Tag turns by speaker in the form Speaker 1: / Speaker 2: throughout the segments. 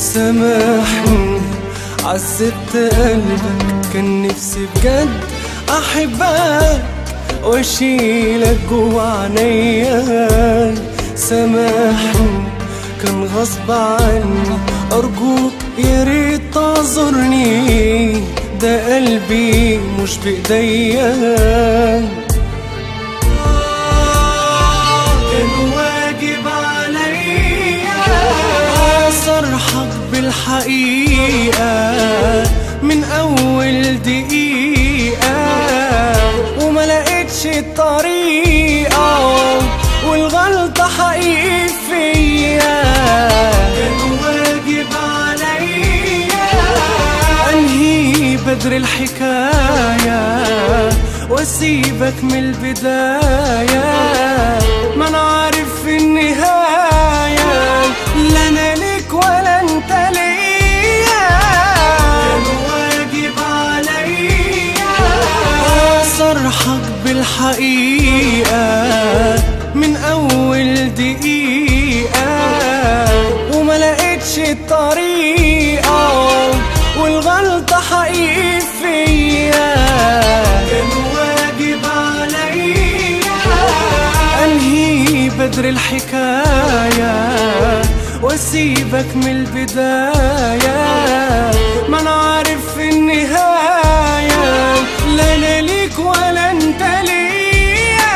Speaker 1: سامحني عذبت قلبك كان نفسي بجد احبك واشيلك جوا عينيا سامحني كان غصب عني ارجوك يا ريت تعذرني ده قلبي مش بايديا كان واجب عليا صرحك بالحقيقة من أول دقيقة وما لقيتش الطريقة والغلطة حقيقي فيا كان واجب عليا أنهي بدر الحكاية واسيبك من البداية ما انا عارف في النهاية لا انا ليك ولا انت ليا كان واجب عليا صرحك بالحقيقة من اول دقيقة وما لقيتش الطريقة والغلطة حقيقي فيا كان واجب عليا انهي بدر الحكاية واسيبك من البداية ما انا عارف في النهاية لا انا ليك ولا انت ليا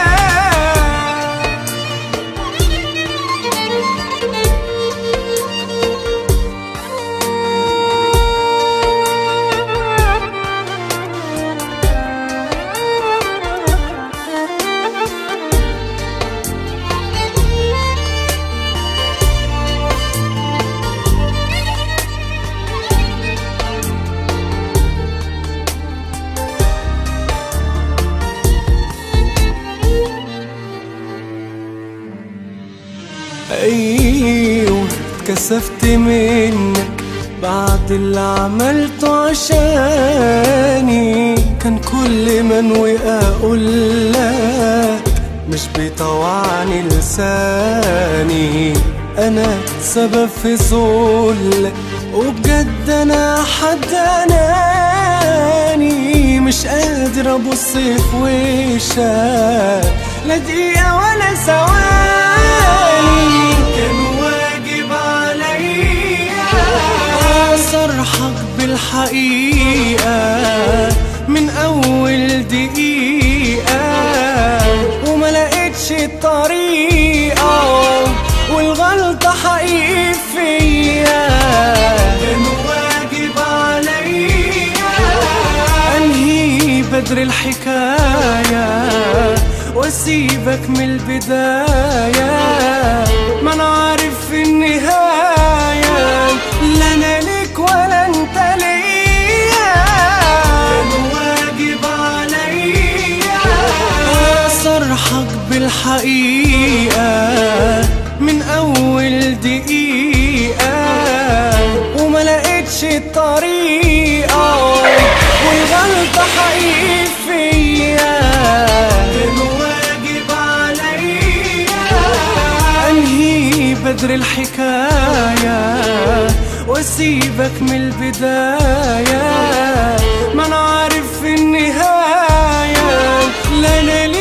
Speaker 1: ايوه اتكسفت منك بعد اللي عملته عشاني كان كل ما انوي اقول لك مش بيطوعني لساني انا سبب في ذلك وبجد انا حد اناني مش قادر ابص في وشك لا دقيقة ولا ثواني كان واجب عليا صرحك بالحقيقة من أول دقيقة وما لقيتش الطريقة والغلطة حقيقي فيا كان واجب عليا أنهي بدر الحكاية واسيبك من البداية ما انا عارف في النهاية لا انا ليك ولا انت ليا كان واجب عليا صرحك بالحقيقة من اول دقيقة وما لقيتش الطريقة والغلطة حقيقي فيا كان واجب عليا انهي بدر الحكاية واسيبك من البداية ما انا عارف في النهاية لا انا ليك